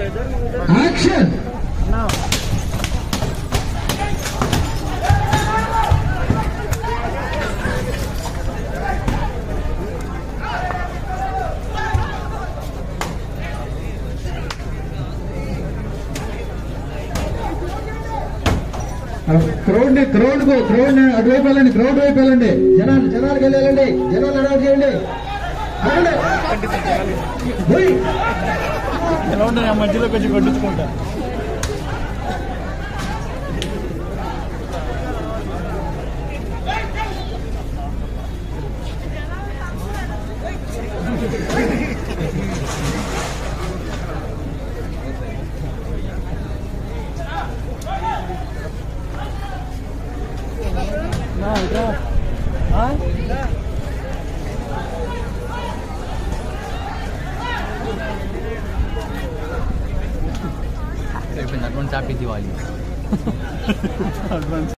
Action crowd ని crowd కు crowd ని అటువైపు వెళ్ళండి క్రౌడ్ వైపు వెళ్ళండి జనాలు జనాలకు వెళ్ళండి జనాలు అడౌట్ చేయండి అడగండి. పోయి. ఎలా ఉంటుంది ఆ మధ్యలో కొంచెం కొట్టించుకుంటా నా, ఇట్రా. ఆ? అయిపోయింది అడ్వాన్స్ హ్యాపీ దివాలి అడ్వాన్స్